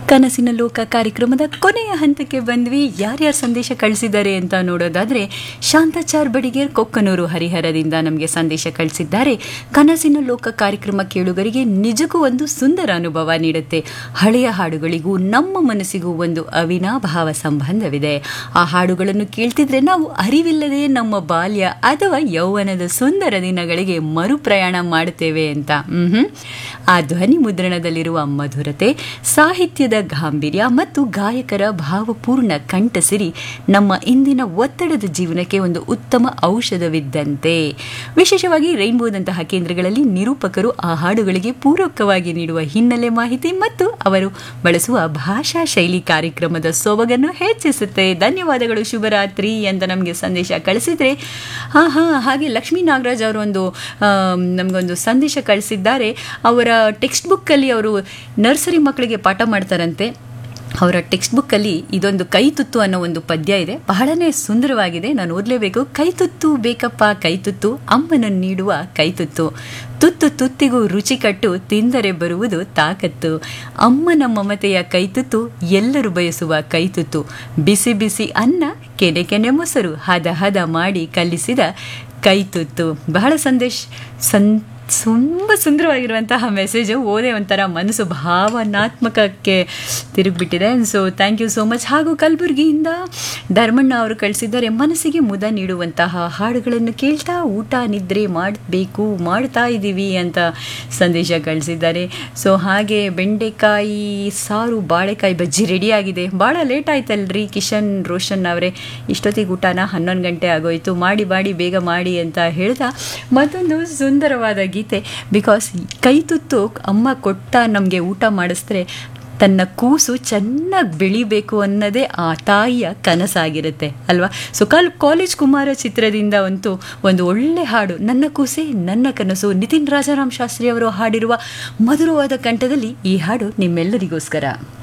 ಕನಸಿನ ಲೋಕ ಕಾರ್ಯಕ್ರಮದ ಕೊನೆಯ ಹಂತಕ್ಕೆ ಬಂದ್ವಿ ಯಾರ್ಯಾರು ಸಂದೇಶ ಕಳಿಸಿದ್ದಾರೆ ಅಂತ ನೋಡೋದಾದ್ರೆ ಶಾಂತಾಚಾರ್ ಬಡಿಗೇರ್ ಕೊಕ್ಕನೂರು ಹರಿಹರದಿಂದ ನಮಗೆ ಸಂದೇಶ ಕಳಿಸಿದ್ದಾರೆ ಕನಸಿನ ಲೋಕ ಕಾರ್ಯಕ್ರಮ ಕೇಳುಗರಿಗೆ ನಿಜಕ್ಕೂ ಒಂದು ಸುಂದರ ಅನುಭವ ನೀಡುತ್ತೆ ಹಳೆಯ ಹಾಡುಗಳಿಗೂ ನಮ್ಮ ಮನಸ್ಸಿಗೂ ಒಂದು ಅವಿನಾಭಾವ ಸಂಬಂಧವಿದೆ ಆ ಹಾಡುಗಳನ್ನು ಕೇಳ್ತಿದ್ರೆ ನಾವು ಅರಿವಿಲ್ಲದೆ ನಮ್ಮ ಬಾಲ್ಯ ಅಥವಾ ಯೌವನದ ಸುಂದರ ದಿನಗಳಿಗೆ ಮರುಪ್ರಯಾಣ ಮಾಡುತ್ತೇವೆ ಅಂತ ಮ್ಹೂ. ಆ ಧ್ವನಿ ಮುದ್ರಣದಲ್ಲಿರುವ ಮಧುರತೆ ಸಾಹಿತ್ಯದ ಗಾಂಭೀರ್ಯ ಮತ್ತು ಗಾಯಕರ ಭಾವಪೂರ್ಣ ಕಂಠಸಿರಿ ನಮ್ಮ ಇಂದಿನ ಒತ್ತಡದ ಜೀವನಕ್ಕೆ ಒಂದು ಉತ್ತಮ ಔಷಧವಿದ್ದಂತೆ ವಿಶೇಷವಾಗಿ ರೈನ್ಬೋದಂತಹ ಕೇಂದ್ರಗಳಲ್ಲಿ ನಿರೂಪಕರು ಆ ಹಾಡುಗಳಿಗೆ ಪೂರಕವಾಗಿ ನೀಡುವ ಹಿನ್ನೆಲೆ ಮಾಹಿತಿ ಮತ್ತು ಅವರು ಬಳಸುವ ಭಾಷಾ ಶೈಲಿ ಕಾರ್ಯಕ್ರಮದ ಸೊಬಗನ್ನು ಹೆಚ್ಚಿಸುತ್ತೆ ಧನ್ಯವಾದಗಳು ಶುಭರಾತ್ರಿ ಅಂತ ನಮಗೆ ಸಂದೇಶ ಕಳಿಸಿದ್ರೆ ಹಾ ಹಾ ಹಾಗೆ ಲಕ್ಷ್ಮೀ ನಾಗರಾಜ್ ಅವರು ಒಂದು ಆಮ್, ನಮಗೊಂದು ಸಂದೇಶ ಕಳಿಸಿದ್ದಾರೆ ಅವರ ಟೆಕ್ಸ್ಟ್ ಬುಕ್ಕಲ್ಲಿ ಅವರು ನರ್ಸರಿ ಮಕ್ಕಳಿಗೆ ಪಾಠ ಮಾಡ್ತಾರಂತೆ ಅವರ ಟೆಕ್ಸ್ಟ್ ಬುಕ್ಕಲ್ಲಿ ಇದೊಂದು ಕೈತುತ್ತು ಅನ್ನೋ ಒಂದು ಪದ್ಯ ಇದೆ ಬಹಳನೇ ಸುಂದರವಾಗಿದೆ ನಾನು ಓದಲೇಬೇಕು ಕೈತುತ್ತು ಬೇಕಪ್ಪ ಕೈತುತ್ತು ಅಮ್ಮನನ್ನು ನೀಡುವ ಕೈತುತ್ತು ತುತ್ತು ತುತ್ತಿಗೂ ರುಚಿ ಕಟ್ಟು ತಿಂದರೆ ಬರುವುದು ತಾಕತ್ತು ಅಮ್ಮನ ಮಮತೆಯ ಕೈತುತ್ತು ಎಲ್ಲರೂ ಬಯಸುವ ಕೈತುತ್ತು ಬಿಸಿ ಬಿಸಿ ಅನ್ನ ಕೆನೆ ಕೆನೆ ಮೊಸರು ಹದ ಹದ ಮಾಡಿ ಕಲಿಸಿದ ಕೈತುತ್ತು ಬಹಳ ಸಂದೇಶ ಸಂ ತುಂಬ ಸುಂದರವಾಗಿರುವಂತಹ ಮೆಸೇಜು ಓದೇ ಒಂಥರ ಮನಸ್ಸು ಭಾವನಾತ್ಮಕಕ್ಕೆ ತಿರುಗಿಬಿಟ್ಟಿದೆ so thank you so much ಹಾಗೂ ಕಲಬುರಗಿಯಿಂದ ಧರ್ಮಣ್ಣ ಅವರು ಕಳಿಸಿದ್ದಾರೆ ಮನಸ್ಸಿಗೆ ಮುದ ನೀಡುವಂತಹ ಹಾಡುಗಳನ್ನು ಕೇಳ್ತಾ ಊಟ ನಿದ್ರೆ ಮಾಡಬೇಕು ಮಾಡ್ತಾ ಇದ್ದೀವಿ ಅಂತ ಸಂದೇಶ ಕಳಿಸಿದ್ದಾರೆ ಸೊ ಹಾಗೆ ಬೆಂಡೆಕಾಯಿ ಸಾರು ಬಾಳೆಕಾಯಿ ಬಜ್ಜಿ ರೆಡಿಯಾಗಿದೆ ಭಾಳ ಲೇಟ್ ಆಯ್ತಲ್ರಿ ಕಿಶನ್ ರೋಷನ್ ಅವರೇ ಇಷ್ಟೊತ್ತಿಗೆ ಊಟನ ಹನ್ನೊಂದು ಗಂಟೆ ಆಗೋಯ್ತು ಮಾಡಿ ಮಾಡಿ ಬೇಗ ಮಾಡಿ ಅಂತ ಹೇಳ್ತಾ ಮತ್ತೊಂದು ಸುಂದರವಾದ ಗೀತೆ ಬಿಕಾಸ್ ಕೈ ತುತ್ತು ಅಮ್ಮ ಕೊಟ್ಟ ನಮಗೆ ಊಟ ಮಾಡಿಸಿದ್ರೆ ತನ್ನ ಕೂಸು ಚೆನ್ನಾಗಿ ಬೆಳಿಬೇಕು ಅನ್ನೋದೇ ಆ ತಾಯಿಯ ಕನಸಾಗಿರುತ್ತೆ ಅಲ್ವಾ ಸೊ ಕಾಲ್ ಕಾಲೇಜ್ ಕುಮಾರ ಚಿತ್ರದಿಂದ ಅಂತೂ ಒಂದು ಒಳ್ಳೆ ಹಾಡು ನನ್ನ ಕೂಸೆ ನನ್ನ ಕನಸು ನಿತಿನ್ ರಾಜಾರಾಮ್ ಶಾಸ್ತ್ರಿ ಅವರು ಹಾಡಿರುವ ಮಧುರವಾದ ಕಂಠದಲ್ಲಿ ಈ ಹಾಡು ನಿಮ್ಮೆಲ್ಲರಿಗೋಸ್ಕರ